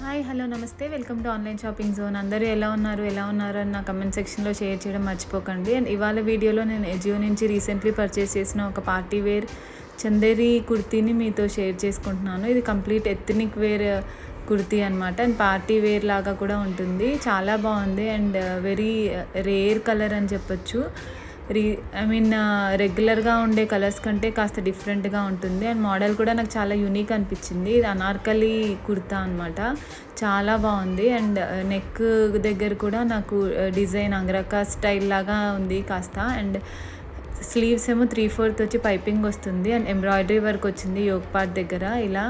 Hi hello నమస్తే welcome to online shopping zone అందరూ ఎలా ఉన్నారు ఎలా ఉన్నారు అని నా కమెంట్ సెక్షన్లో షేర్ చేయడం మర్చిపోకండి అండ్ ఇవాళ వీడియోలో నేను ఎజియో నుంచి రీసెంట్లీ పర్చేస్ చేసిన ఒక పార్టీ వేర్ చందేరి కుర్తీని మీతో షేర్ చేసుకుంటున్నాను ఇది కంప్లీట్ ఎథనిక్ వేర్ కుర్తీ అనమాట అండ్ పార్టీ వేర్ లాగా కూడా ఉంటుంది చాలా బాగుంది అండ్ వెరీ రేర్ కలర్ అని చెప్పొచ్చు రీ ఐ మీన్ రెగ్యులర్గా ఉండే కలర్స్ కంటే కాస్త డిఫరెంట్గా ఉంటుంది అండ్ మోడల్ కూడా నాకు చాలా యూనిక్ అనిపించింది ఇది అనార్కలి కుర్తా అనమాట చాలా బాగుంది అండ్ నెక్ దగ్గర కూడా నాకు డిజైన్ అంగరక స్టైల్ లాగా ఉంది కాస్త అండ్ స్లీవ్స్ ఏమో త్రీ ఫోర్త్ వచ్చి పైపింగ్ వస్తుంది అండ్ ఎంబ్రాయిడరీ వర్క్ వచ్చింది యోగ్ పార్ట్ దగ్గర ఇలా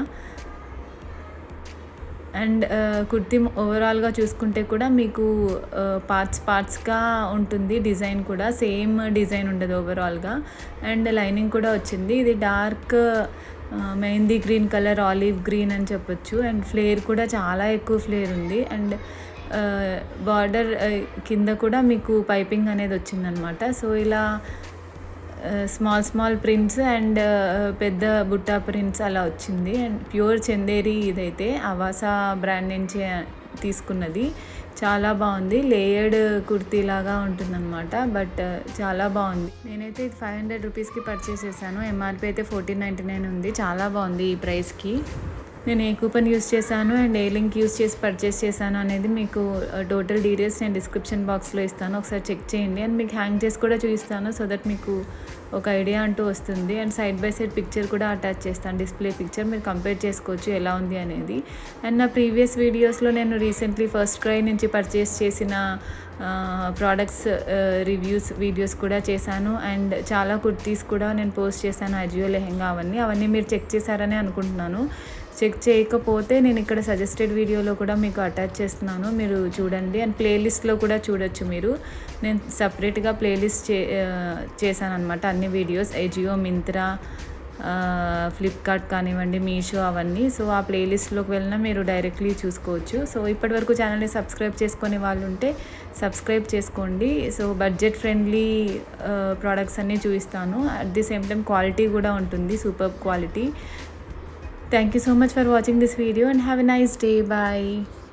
అండ్ కుర్తీ ఓవరాల్గా చూసుకుంటే కూడా మీకు పార్ట్స్ పార్ట్స్గా ఉంటుంది డిజైన్ కూడా సేమ్ డిజైన్ ఉండదు ఓవరాల్గా అండ్ లైనింగ్ కూడా వచ్చింది ఇది dark mehndi green colour olive green అని చెప్పొచ్చు అండ్ ఫ్లేర్ కూడా చాలా ఎక్కువ ఫ్లేర్ ఉంది అండ్ బార్డర్ కింద కూడా మీకు పైపింగ్ అనేది వచ్చిందనమాట సో ఇలా స్మాల్ స్మాల్ ప్రింట్స్ అండ్ పెద్ద బుట్టా ప్రింట్స్ అలా వచ్చింది అండ్ ప్యూర్ చందేరి ఇదైతే అవాసా బ్రాండ్ నుంచి తీసుకున్నది చాలా బాగుంది లేయర్డ్ కుర్తీ లాగా ఉంటుందన్నమాట బట్ చాలా బాగుంది నేనైతే ఇది ఫైవ్ హండ్రెడ్ రూపీస్కి పర్చేస్ చేశాను ఎంఆర్పి అయితే ఫోర్టీన్ నైంటీ నైన్ ఉంది చాలా బాగుంది ఈ ప్రైస్కి నేను ఏ కూపన్ యూస్ చేశాను అండ్ ఏ లింక్ యూస్ చేసి పర్చేస్ చేశాను అనేది మీకు టోటల్ డీటెయిల్స్ నేను డిస్క్రిప్షన్ బాక్స్లో ఇస్తాను ఒకసారి చెక్ చేయండి అండ్ మీకు హ్యాంగ్ చేసి కూడా చూపిస్తాను సో దట్ మీకు ఒక ఐడియా అంటూ వస్తుంది and side by side picture కూడా అటాచ్ చేస్తాను డిస్ప్లే పిక్చర్ మీరు కంపేర్ చేసుకోవచ్చు ఎలా ఉంది అనేది అండ్ నా ప్రీవియస్ వీడియోస్లో నేను రీసెంట్లీ ఫస్ట్ క్రై నుంచి పర్చేస్ చేసిన ప్రోడక్ట్స్ రివ్యూస్ వీడియోస్ కూడా చేశాను అండ్ చాలా కుర్తీస్ కూడా నేను పోస్ట్ చేశాను అజియో లెహెంగా అవన్నీ అవన్నీ మీరు చెక్ చేశారని అనుకుంటున్నాను చెక్ చేయకపోతే నేను ఇక్కడ సజెస్టెడ్ వీడియోలో కూడా మీకు అటాచ్ చేస్తున్నాను మీరు చూడండి అండ్ ప్లేలిస్ట్లో కూడా చూడొచ్చు మీరు నేను సపరేట్గా ప్లేలిస్ట్ చే చేశాను అనమాట అన్ని వీడియోస్ ఎజియో మింత్రా ఫ్లిప్కార్ట్ కానివ్వండి మీషో అవన్నీ సో ఆ ప్లేలిస్ట్లోకి వెళ్ళినా మీరు డైరెక్ట్లీ చూసుకోవచ్చు సో ఇప్పటివరకు ఛానల్ని సబ్స్క్రైబ్ చేసుకునే వాళ్ళు ఉంటే సబ్స్క్రైబ్ చేసుకోండి సో బడ్జెట్ ఫ్రెండ్లీ ప్రోడక్ట్స్ అన్నీ చూపిస్తాను at the same time quality కూడా ఉంటుంది super quality Thank you so much for watching this video and have a nice day. Bye.